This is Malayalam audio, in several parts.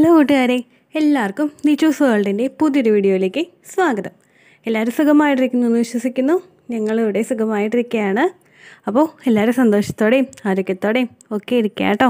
ഹലോ കൂട്ടുകാരെ എല്ലാവർക്കും ദി ചൂസ് വേൾഡിൻ്റെ പുതിയൊരു വീഡിയോയിലേക്ക് സ്വാഗതം എല്ലാവരും സുഖമായിട്ടിരിക്കുന്നു എന്ന് വിശ്വസിക്കുന്നു ഞങ്ങളിവിടെ സുഖമായിട്ടിരിക്കുകയാണ് അപ്പോൾ എല്ലാവരും സന്തോഷത്തോടെയും ആരോഗ്യത്തോടെയും ഒക്കെ ഇരിക്കുക കേട്ടോ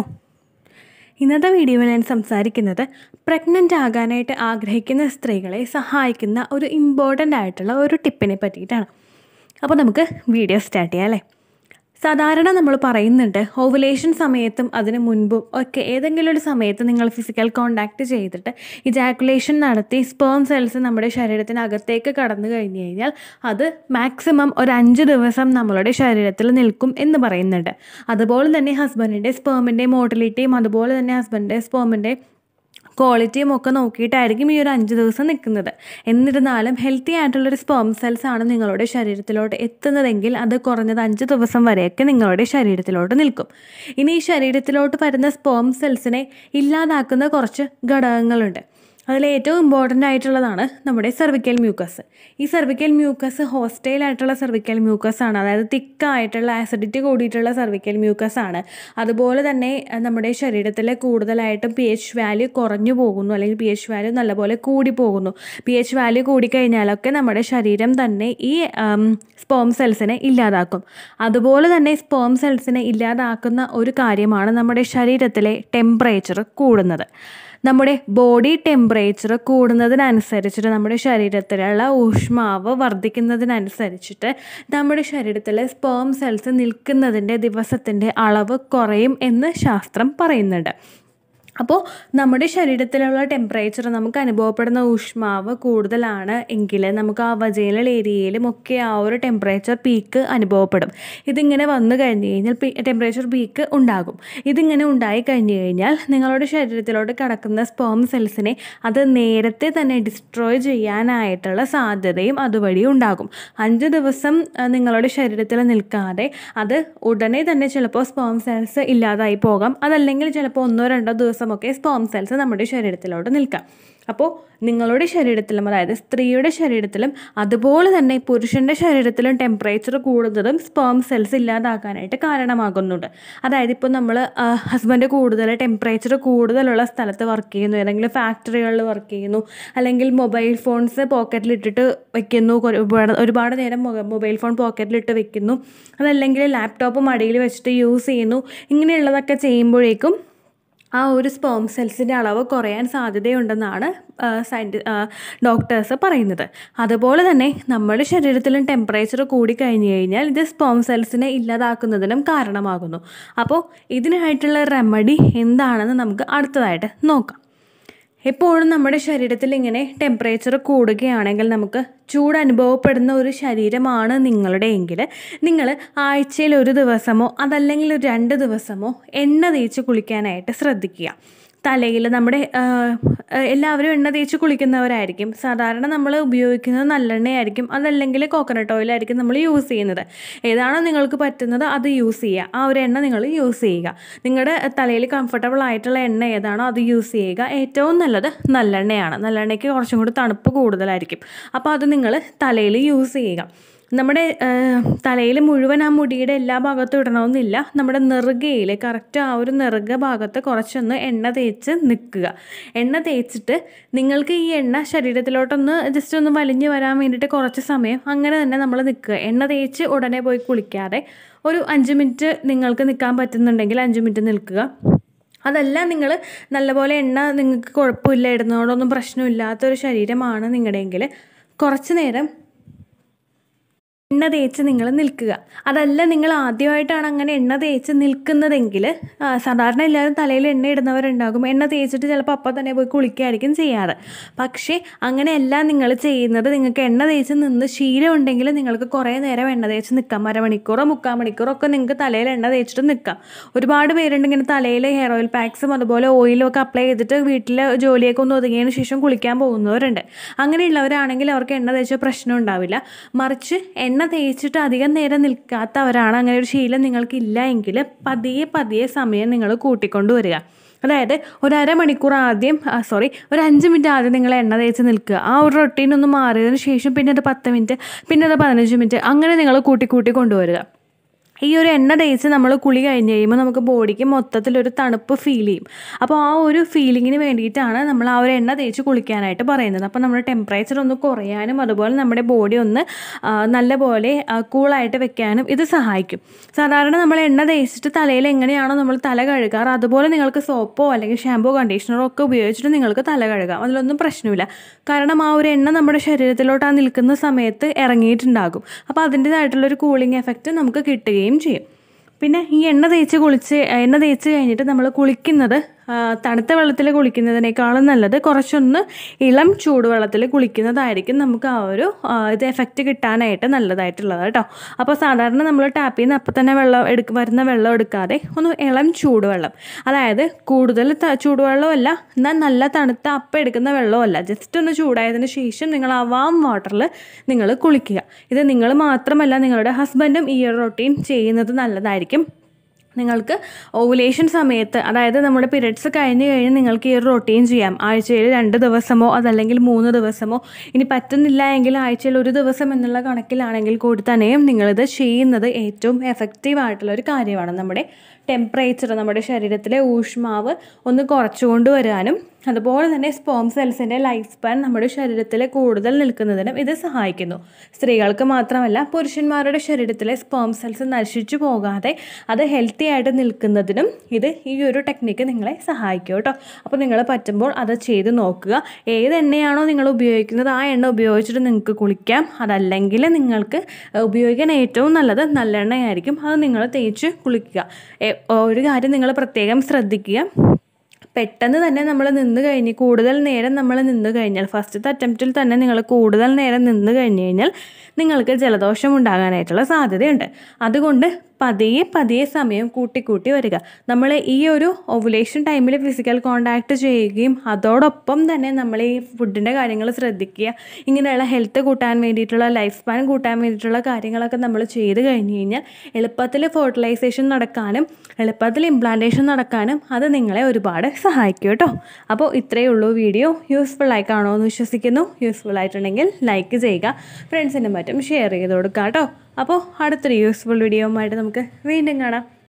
ഇന്നത്തെ വീഡിയോയിൽ ഞാൻ സംസാരിക്കുന്നത് പ്രഗ്നൻ്റ് ആകാനായിട്ട് ആഗ്രഹിക്കുന്ന സ്ത്രീകളെ സഹായിക്കുന്ന ഒരു ഇമ്പോർട്ടൻ്റ് ആയിട്ടുള്ള ഒരു ടിപ്പിനെ പറ്റിയിട്ടാണ് അപ്പോൾ നമുക്ക് വീഡിയോ സ്റ്റാർട്ട് ചെയ്യാം അല്ലേ സാധാരണ നമ്മൾ പറയുന്നുണ്ട് ഓവുലേഷൻ സമയത്തും അതിന് മുൻപും ഒക്കെ ഏതെങ്കിലും ഒരു സമയത്ത് നിങ്ങൾ ഫിസിക്കൽ കോണ്ടാക്ട് ചെയ്തിട്ട് ഇജാക്കുലേഷൻ നടത്തി സ്പേം സെൽസ് നമ്മുടെ ശരീരത്തിനകത്തേക്ക് കടന്നു കഴിഞ്ഞു കഴിഞ്ഞാൽ അത് മാക്സിമം ഒരു അഞ്ച് ദിവസം നമ്മളുടെ ശരീരത്തിൽ നിൽക്കും എന്ന് പറയുന്നുണ്ട് അതുപോലെ തന്നെ ഹസ്ബൻഡിൻ്റെ സ്പേമിൻ്റെ മോട്ടിലിറ്റിയും അതുപോലെ തന്നെ ഹസ്ബൻഡിൻ്റെ സ്പേമിൻ്റെ ക്വാളിറ്റിയും ഒക്കെ നോക്കിയിട്ടായിരിക്കും ഈ ഒരു അഞ്ച് ദിവസം നിൽക്കുന്നത് എന്നിരുന്നാലും ഹെൽത്തി ആയിട്ടുള്ളൊരു സ്പേം സെൽസ് ആണ് നിങ്ങളുടെ ശരീരത്തിലോട്ട് എത്തുന്നതെങ്കിൽ അത് കുറഞ്ഞത് അഞ്ച് ദിവസം വരെയൊക്കെ നിങ്ങളുടെ ശരീരത്തിലോട്ട് നിൽക്കും ഇനി ഈ ശരീരത്തിലോട്ട് വരുന്ന സ്പേം സെൽസിനെ ഇല്ലാതാക്കുന്ന കുറച്ച് ഘടകങ്ങളുണ്ട് അതിൽ ഏറ്റവും ഇമ്പോർട്ടൻ്റ് ആയിട്ടുള്ളതാണ് നമ്മുടെ സെർവിക്കൽ മ്യൂക്കസ് ഈ സെർവിക്കൽ മ്യൂക്കസ് ഹോസ്റ്റൈൽ ആയിട്ടുള്ള സെർവിക്കൽ മ്യൂക്കസ് ആണ് അതായത് തിക്കായിട്ടുള്ള ആസിഡിറ്റി കൂടിയിട്ടുള്ള സെർവിക്കൽ മ്യൂക്കസ് ആണ് അതുപോലെ തന്നെ അഹ് നമ്മുടെ ശരീരത്തിൽ കൂടുതലായിട്ടും പി എച്ച് വാല്യൂ കുറഞ്ഞു പോകുന്നു അല്ലെങ്കിൽ പി എച്ച് വാല്യൂ നല്ലപോലെ കൂടി പോകുന്നു പി എച്ച് വാല്യൂ കൂടിക്കഴിഞ്ഞാലൊക്കെ നമ്മുടെ ശരീരം തന്നെ ഈ സ്പേം സെൽസിനെ ഇല്ലാതാക്കും അതുപോലെ തന്നെ സ്പേം സെൽസിനെ ഇല്ലാതാക്കുന്ന ഒരു കാര്യമാണ് നമ്മുടെ ശരീരത്തിലെ ടെമ്പറേച്ചർ കൂടുന്നത് നമ്മുടെ ബോഡി ടെമ്പറേച്ചർ കൂടുന്നതിനനുസരിച്ചിട്ട് നമ്മുടെ ശരീരത്തിലുള്ള ഊഷ്മാവ് വർദ്ധിക്കുന്നതിനനുസരിച്ചിട്ട് നമ്മുടെ ശരീരത്തിലെ സ്പേം സെൽസ് നിൽക്കുന്നതിൻ്റെ ദിവസത്തിൻ്റെ അളവ് കുറയും എന്ന് ശാസ്ത്രം പറയുന്നുണ്ട് അപ്പോൾ നമ്മുടെ ശരീരത്തിലുള്ള ടെമ്പറേച്ചർ നമുക്ക് അനുഭവപ്പെടുന്ന ഊഷ്മാവ് കൂടുതലാണ് എങ്കിൽ നമുക്ക് ആ വജൈനൽ ഏരിയയിലും ഒക്കെ ആ ഒരു ടെമ്പറേച്ചർ പീക്ക് അനുഭവപ്പെടും ഇതിങ്ങനെ വന്നു കഴിഞ്ഞ് കഴിഞ്ഞാൽ ടെമ്പറേച്ചർ പീക്ക് ഉണ്ടാകും ഇതിങ്ങനെ ഉണ്ടായി കഴിഞ്ഞ് കഴിഞ്ഞാൽ നിങ്ങളുടെ ശരീരത്തിലോട്ട് കിടക്കുന്ന സ്പേം സെൽസിനെ അത് നേരത്തെ തന്നെ ഡിസ്ട്രോയ് ചെയ്യാനായിട്ടുള്ള സാധ്യതയും അതുവഴി ഉണ്ടാകും അഞ്ച് ദിവസം ആ, നിങ്ങളുടെ ശരീരത്തിൽ നിൽക്കാതെ അത് ഉടനെ തന്നെ ചിലപ്പോൾ സ്പേം സെൽസ് ഇല്ലാതായി പോകാം അതല്ലെങ്കിൽ ചിലപ്പോൾ ഒന്നോ രണ്ടോ ദിവസമൊക്കെ സ്പേം സെൽസ് നമ്മുടെ ശരീരത്തിലോട്ട് നിൽക്കാം അപ്പോൾ നിങ്ങളുടെ ശരീരത്തിലും അതായത് സ്ത്രീയുടെ ശരീരത്തിലും അതുപോലെ തന്നെ പുരുഷൻ്റെ ശരീരത്തിലും ടെമ്പറേച്ചർ കൂടുന്നതും സ്പേം സെൽസ് ഇല്ലാതാക്കാനായിട്ട് കാരണമാകുന്നുണ്ട് അതായത് ഇപ്പോൾ നമ്മൾ ഹസ്ബൻഡ് കൂടുതൽ ടെമ്പറേച്ചർ കൂടുതലുള്ള സ്ഥലത്ത് വർക്ക് ചെയ്യുന്നു ഏതെങ്കിലും ഫാക്ടറികളിൽ വർക്ക് ചെയ്യുന്നു അല്ലെങ്കിൽ മൊബൈൽ ഫോൺസ് പോക്കറ്റിലിട്ടിട്ട് വെക്കുന്നു ഒരു- ഒരുപാട് ഒരുപാട് നേരം മൊ- മൊബൈൽ ഫോൺ പോക്കറ്റിലിട്ട് വെക്കുന്നു അതല്ലെങ്കിൽ ലാപ്ടോപ്പ് മടിയിൽ വെച്ചിട്ട് യൂസ് ചെയ്യുന്നു ഇങ്ങനെയുള്ളതൊക്കെ ചെയ്യുമ്പോഴേക്കും ആ ഒരു സ്പേം സെൽസിൻ്റെ അളവ് കുറയാൻ സാധ്യതയുണ്ടെന്നാണ് സയൻറ്റി ഡോക്ടേഴ്സ് പറയുന്നത് അതുപോലെ തന്നെ നമ്മുടെ ശരീരത്തിലും ടെമ്പറേച്ചർ കൂടിക്കഴിഞ്ഞ് കഴിഞ്ഞാൽ ഇത് സ്പേം സെൽസിനെ ഇല്ലാതാക്കുന്നതിനും കാരണമാകുന്നു അപ്പോൾ ഇതിനായിട്ടുള്ള റെമഡി എന്താണെന്ന് നമുക്ക് അടുത്തതായിട്ട് നോക്കാം എപ്പോഴും നമ്മുടെ ശരീരത്തിൽ ഇങ്ങനെ ടെമ്പറേച്ചർ കൂടുകയാണെങ്കിൽ നമുക്ക് ചൂട് അനുഭവപ്പെടുന്ന ഒരു ശരീരമാണ് നിങ്ങളുടെ എങ്കിൽ നിങ്ങൾ ആഴ്ചയിൽ ഒരു ദിവസമോ അതല്ലെങ്കിൽ ഒരു രണ്ട് ദിവസമോ എണ്ണ തേച്ച് കുളിക്കാനായിട്ട് ശ്രദ്ധിക്കുക തലയിൽ നമ്മുടെ ആ, ആ, എല്ലാവരും എണ്ണ തേച്ച് കുളിക്കുന്നവരായിരിക്കും സാധാരണ നമ്മൾ ഉപയോഗിക്കുന്നത് നല്ലെണ്ണയായിരിക്കും അതല്ലെങ്കിൽ കോക്കനട്ട് ഓയിലായിരിക്കും നമ്മൾ യൂസ് ചെയ്യുന്നത് ഏതാണോ നിങ്ങൾക്ക് പറ്റുന്നത് അത് യൂസ് ചെയ്യുക ആ ഒരു എണ്ണ നിങ്ങൾ യൂസ് ചെയ്യുക നിങ്ങളുടെ തലയിൽ കംഫർട്ടബിൾ ആയിട്ടുള്ള എണ്ണ ഏതാണോ അത് യൂസ് ചെയ്യുക ഏറ്റവും നല്ലത് നല്ലെണ്ണയാണ് നല്ലെണ്ണയ്ക്ക് കുറച്ചും കൂടി തണുപ്പ് കൂടുതലായിരിക്കും അപ്പോൾ അത് നിങ്ങൾ തലയിൽ യൂസ് ചെയ്യുക നമ്മുടെ തലയിൽ മുഴുവൻ ആ മുടിയുടെ എല്ലാ ഭാഗത്തും ഇടണമെന്നില്ല നമ്മുടെ നെറുകയിൽ കറക്റ്റ് ആ ഒരു നെറുക ഭാഗത്ത് കുറച്ചൊന്ന് എണ്ണ തേച്ച് നിൽക്കുക എണ്ണ തേച്ചിട്ട് നിങ്ങൾക്ക് ഈ എണ്ണ ശരീരത്തിലോട്ടൊന്ന് ജസ്റ്റ് ഒന്ന് വലിഞ്ഞു വരാൻ വേണ്ടിയിട്ട് കുറച്ച് സമയം അങ്ങനെ തന്നെ നമ്മൾ നിൽക്കുക എണ്ണ തേച്ച് ഉടനെ പോയി കുളിക്കാതെ ഒരു അഞ്ച് മിനിറ്റ് നിങ്ങൾക്ക് നിൽക്കാൻ പറ്റുന്നുണ്ടെങ്കിൽ അഞ്ച് മിനിറ്റ് നിൽക്കുക അതല്ല നിങ്ങൾ നല്ലപോലെ എണ്ണ നിങ്ങൾക്ക് കുഴപ്പമില്ല ഇടുന്നതോടൊന്നും പ്രശ്നമില്ലാത്തൊരു ശരീരമാണ് നിങ്ങളുടെയെങ്കിൽ കുറച്ച് നേരം എണ്ണ തേച്ച് നിങ്ങൾ നിൽക്കുക അതല്ല നിങ്ങൾ ആദ്യമായിട്ടാണ് അങ്ങനെ എണ്ണ തേച്ച് നിൽക്കുന്നതെങ്കിൽ ആ, സാധാരണ എല്ലാവരും തലയിൽ എണ്ണ ഇടുന്നവരുണ്ടാകും എണ്ണ തേച്ചിട്ട് ചിലപ്പോൾ അപ്പം തന്നെ പോയി കുളിക്കുകയായിരിക്കും ചെയ്യാറ് പക്ഷേ അങ്ങനെയല്ല നിങ്ങൾ ചെയ്യുന്നത് നിങ്ങൾക്ക് എണ്ണ തേച്ച് നിന്ന് ശീലം ഉണ്ടെങ്കിൽ നിങ്ങൾക്ക് കുറേ നേരം എണ്ണ തേച്ച് നിൽക്കാം അരമണിക്കൂറോ മുക്കാൽ മണിക്കൂറോ ഒക്കെ നിങ്ങൾക്ക് തലയിൽ എണ്ണ തേച്ചിട്ട് നിൽക്കാം ഒരുപാട് പേരുണ്ട് ഇങ്ങനെ തലയിൽ ഹെയർ ഓയിൽ പാക്സും അതുപോലെ ഓയിലും ഒക്കെ അപ്ലൈ ചെയ്തിട്ട് വീട്ടിൽ ജോലിയൊക്കെ ഒന്ന് ഒതുങ്ങിയതിന് ശേഷം കുളിക്കാൻ പോകുന്നവരുണ്ട് അങ്ങനെയുള്ളവരാണെങ്കിൽ അവർക്ക് എണ്ണ തേച്ച പ്രശ്നം ഉണ്ടാവില്ല മറിച്ച് എണ്ണ തേച്ചിട്ട് അധികം നേരം നിൽക്കാത്തവരാണ് അങ്ങനെ ഒരു ശീലം നിങ്ങൾക്കില്ല എങ്കിൽ പതിയെ പതിയെ സമയം നിങ്ങൾ കൂട്ടിക്കൊണ്ടുവരിക അതായത് ഒരു അരമണിക്കൂർ ആദ്യം സോറി ഒരു അഞ്ച് മിനിറ്റ് ആദ്യം നിങ്ങൾ എണ്ണ തേച്ച് നിൽക്കുക ആ ഒരു റൊട്ടീൻ ഒന്ന് മാറിയതിന് ശേഷം പിന്നെ അത് പത്ത് മിനിറ്റ് പിന്നെ അത് പതിനഞ്ച് മിനിറ്റ് അങ്ങനെ നിങ്ങൾ കൂട്ടി കൂട്ടി കൊണ്ടുവരിക ഈ ഒരു എണ്ണ തേച്ച് നമ്മൾ കുളി കഴിഞ്ഞ് കഴിയുമ്പോൾ നമുക്ക് ബോഡിക്ക് മൊത്തത്തിലൊരു തണുപ്പ് ഫീൽ ചെയ്യും അപ്പോൾ ആ ഒരു ഫീലിങ്ങിന് വേണ്ടിയിട്ടാണ് നമ്മൾ ആ ഒരു എണ്ണ തേച്ച് കുളിക്കാനായിട്ട് പറയുന്നത് അപ്പോൾ നമ്മുടെ ടെമ്പറേച്ചർ ഒന്ന് കുറയാനും അതുപോലെ നമ്മുടെ ബോഡി ഒന്ന് ആ, നല്ലപോലെ കൂളായിട്ട് വെക്കാനും ഇത് സഹായിക്കും സാധാരണ നമ്മൾ എണ്ണ തേച്ചിട്ട് തലയിൽ എങ്ങനെയാണോ നമ്മൾ തല കഴുകാറ് അതുപോലെ നിങ്ങൾക്ക് സോപ്പോ അല്ലെങ്കിൽ ഷാമ്പോ കണ്ടീഷണറോ ഒക്കെ ഉപയോഗിച്ചിട്ട് നിങ്ങൾക്ക് തല കഴുകാം അതിലൊന്നും പ്രശ്നമില്ല കാരണം ആ ഒരു എണ്ണ നമ്മുടെ ശരീരത്തിലോട്ട് ആ നിൽക്കുന്ന സമയത്ത് ഇറങ്ങിയിട്ടുണ്ടാകും അപ്പോൾ അതിൻ്റേതായിട്ടുള്ളൊരു കൂളിംഗ് എഫക്റ്റ് നമുക്ക് കിട്ടുകയും ചെയ്യും പിന്നെ ഈ എണ്ണ തേച്ച് കുളിച്ച് എണ്ണ തേച്ച് കഴിഞ്ഞിട്ട് നമ്മൾ കുളിക്കുന്നത് ആ, തണുത്ത വെള്ളത്തിൽ കുളിക്കുന്നതിനേക്കാളും നല്ലത് കുറച്ചൊന്ന് ഇളം ചൂടുവെള്ളത്തിൽ കുളിക്കുന്നതായിരിക്കും നമുക്ക് ആ ഒരു ആ, ഇത് എഫക്റ്റ് കിട്ടാനായിട്ട് നല്ലതായിട്ടുള്ളത് കേട്ടോ അപ്പോൾ സാധാരണ നമ്മൾ ടാപ്പിൽ നിന്ന് അപ്പം തന്നെ വെള്ളം എടുക്ക വരുന്ന വെള്ളം എടുക്കാതെ ഒന്ന് ഇളം ചൂടുവെള്ളം അതായത് കൂടുതൽ ത- ചൂടുവെള്ളമല്ല എന്നാൽ നല്ല തണുത്ത അപ്പം എടുക്കുന്ന വെള്ളമല്ല ജസ്റ്റ് ഒന്ന് ചൂടായതിന് ശേഷം നിങ്ങൾ ആ വാം വാട്ടറിൽ നിങ്ങൾ കുളിക്കുക ഇത് നിങ്ങൾ മാത്രമല്ല നിങ്ങളുടെ ഹസ്ബൻഡും ഈ ഒരു റൊട്ടീൻ ചെയ്യുന്നത് നല്ലതായിരിക്കും നിങ്ങൾക്ക് ഓവുലേഷൻ സമയത്ത് അതായത് നമ്മുടെ പീരിയഡ്സ് കഴിഞ്ഞ് കഴിഞ്ഞ് നിങ്ങൾക്ക് ഈ ഒരു റൊട്ടീൻ ചെയ്യാം ആഴ്ചയിൽ രണ്ട് ദിവസമോ അതല്ലെങ്കിൽ മൂന്ന് ദിവസമോ ഇനി പറ്റുന്നില്ല എങ്കിൽ ആഴ്ചയിൽ ഒരു ദിവസം എന്നുള്ള കണക്കിലാണെങ്കിൽ കൂടി തന്നെയും നിങ്ങളിത് ചെയ്യുന്നത് ഏറ്റവും എഫക്റ്റീവ് ആയിട്ടുള്ള ഒരു കാര്യമാണ് നമ്മുടെ ടെമ്പറേച്ചർ നമ്മുടെ ശരീരത്തിലെ ഊഷ്മാവ് ഒന്ന് കുറച്ചുകൊണ്ട് വരാനും അതുപോലെ തന്നെ സ്പോം സെൽസിൻ്റെ ലൈഫ് സ്പാൻ നമ്മുടെ ശരീരത്തിൽ കൂടുതൽ നിൽക്കുന്നതിനും ഇത് സഹായിക്കുന്നു സ്ത്രീകൾക്ക് മാത്രമല്ല പുരുഷന്മാരുടെ ശരീരത്തിലെ സ്പോം സെൽസ് നശിച്ചു പോകാതെ അത് ഹെൽത്തി ആയിട്ട് നിൽക്കുന്നതിനും ഇത് ഈ ഒരു ടെക്നിക്ക് നിങ്ങളെ സഹായിക്കും കേട്ടോ അപ്പോൾ നിങ്ങൾ പറ്റുമ്പോൾ അത് ചെയ്ത് നോക്കുക ഏത് എണ്ണയാണോ നിങ്ങൾ ഉപയോഗിക്കുന്നത് ആ എണ്ണ ഉപയോഗിച്ചിട്ട് നിങ്ങൾക്ക് കുളിക്കാം അതല്ലെങ്കിൽ നിങ്ങൾക്ക് ഉപയോഗിക്കാൻ ഏറ്റവും നല്ലത് നല്ലെണ്ണയായിരിക്കും അത് നിങ്ങൾ തേച്ച് കുളിക്കുക എ- ഒരു കാര്യം നിങ്ങൾ പ്രത്യേകം ശ്രദ്ധിക്കുക പെട്ടെന്ന് തന്നെ നമ്മൾ നിന്ന് കഴിഞ്ഞ് കൂടുതൽ നേരം നമ്മൾ നിന്ന് കഴിഞ്ഞാൽ ഫസ്റ്റത്തെ അറ്റംപ്റ്റിൽ തന്നെ നിങ്ങൾ കൂടുതൽ നേരം നിന്ന് കഴിഞ്ഞ് കഴിഞ്ഞാൽ നിങ്ങൾക്ക് ജലദോഷം ഉണ്ടാകാനായിട്ടുള്ള സാധ്യതയുണ്ട് അതുകൊണ്ട് പതിയെ പതിയെ സമയം കൂട്ടിക്കൂട്ടി വരിക നമ്മൾ ഈ ഒരു ഓവുലേഷൻ ടൈമിൽ ഫിസിക്കൽ കോണ്ടാക്ട് ചെയ്യുകയും അതോടൊപ്പം തന്നെ നമ്മൾ ഈ ഫുഡിൻ്റെ കാര്യങ്ങൾ ശ്രദ്ധിക്കുക ഇങ്ങനെയുള്ള ഹെൽത്ത് കൂട്ടാൻ വേണ്ടിയിട്ടുള്ള ലൈഫ് സ്പാൻ കൂട്ടാൻ വേണ്ടിയിട്ടുള്ള കാര്യങ്ങളൊക്കെ നമ്മൾ ചെയ്ത് കഴിഞ്ഞ് കഴിഞ്ഞാൽ എളുപ്പത്തിൽ ഫെർട്ടിലൈസേഷൻ നടക്കാനും എളുപ്പത്തിൽ ഇംപ്ലാന്റേഷൻ നടക്കാനും അത് നിങ്ങളെ ഒരുപാട് സഹായിക്കും കേട്ടോ അപ്പോൾ ഇത്രയേ ഉള്ളൂ വീഡിയോ യൂസ്ഫുൾ ആയി കാണുമോ എന്ന് വിശ്വസിക്കുന്നു യൂസ്ഫുൾ ആയിട്ടുണ്ടെങ്കിൽ ലൈക്ക് ചെയ്യുക ഫ്രണ്ട്സിനും മറ്റും ഷെയർ ചെയ്ത് കൊടുക്കുക കേട്ടോ അപ്പോൾ അടുത്തൊരു യൂസ്ഫുൾ വീഡിയോ ആയിട്ട് നമുക്ക് വീണ്ടും കാണാം